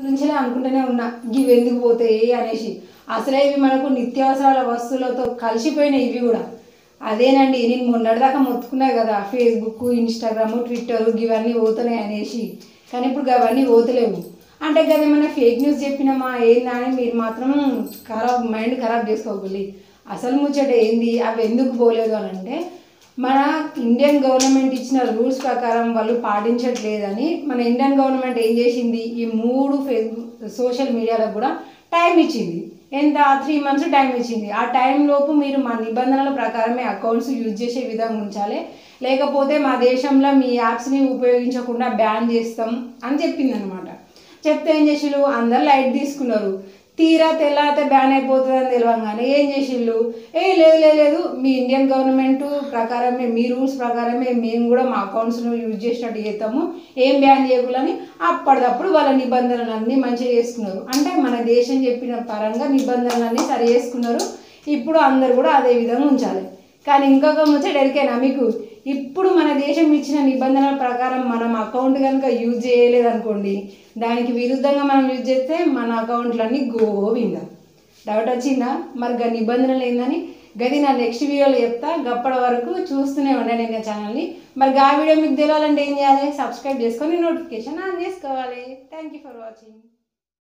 నుంచి అనుకుంటూనే ఉన్నా ఇవి ఎందుకు పోతాయి అనేసి అసలే ఇవి మనకు నిత్యావసరాల వస్తువులతో కలిసిపోయినాయి ఇవి కూడా అదేనండి నేను మొన్నటిదాకా మొత్తుకున్నా కదా ఫేస్బుక్ ఇన్స్టాగ్రామ్ ట్విట్టర్ ఇవన్నీ పోతున్నాయి అనేసి కానీ ఇప్పుడు అవన్నీ పోతలేవు అంటే కదా ఏమైనా ఫేక్ న్యూస్ చెప్పినామా ఏందా అని మీరు మాత్రం ఖరాబ్ మైండ్ ఖరాబ్ చేసుకోగలి అసలు ముచ్చట ఏంది అవి ఎందుకు పోలేదు అని అంటే మన ఇండియన్ గవర్నమెంట్ ఇచ్చిన రూల్స్ ప్రకారం వాళ్ళు పాటించట్లేదని మన ఇండియన్ గవర్నమెంట్ ఏం చేసింది ఈ మూడు ఫేస్బుక్ సోషల్ మీడియాలకు కూడా టైం ఇచ్చింది ఎంత త్రీ మంత్స్ టైం ఇచ్చింది ఆ టైం లోపు మీరు మా నిబంధనల ప్రకారమే అకౌంట్స్ యూజ్ చేసే విధంగా ఉంచాలి లేకపోతే మా దేశంలో మీ యాప్స్ని ఉపయోగించకుండా బ్యాన్ చేస్తాం అని చెప్పింది అనమాట చెప్తే ఏం చేసిళ్ళు అందరు లైట్ తీసుకున్నారు తీరా తెల్లారితే బ్యాన్ అయిపోతుందని తెలియగానే ఏం చేసిళ్ళు ఏ లేదు లేదు లేదు మీ ఇండియన్ గవర్నమెంట్ ప్రకారమే మీ రూల్స్ ప్రకారమే మేము కూడా మా అకౌంట్స్ను యూజ్ చేసినట్టు చేస్తాము ఏం బ్యాన్ చేయకూడదని అప్పటిదప్పుడు వాళ్ళ నిబంధనలన్నీ మంచిగా చేసుకున్నారు అంటే మన దేశం చెప్పిన పరంగా నిబంధనలన్నీ సరి చేసుకున్నారు ఇప్పుడు అందరు కూడా అదే విధంగా ఉంచాలి కానీ ఇంకొక ముచ్చట ఎరికేనా మీకు ఇప్పుడు మన దేశం ఇచ్చిన నిబంధనల ప్రకారం మనం అకౌంట్ కనుక యూజ్ చేయలేదనుకోండి దానికి విరుద్ధంగా మనం యూజ్ చేస్తే మన అకౌంట్లన్నీ గోవింద డౌట్ వచ్చిందా మరి గా నిబంధనలు ఏందని గది నా నెక్స్ట్ వీడియోలో చెప్తా గప్పటి వరకు చూస్తూనే ఉండండి నా ఛానల్ని మరి ఆ వీడియో మీకు తెలియాలంటే ఏం చేయాలి సబ్స్క్రైబ్ చేసుకొని నోటిఫికేషన్ ఆన్ చేసుకోవాలి థ్యాంక్ యూ ఫర్ వాచింగ్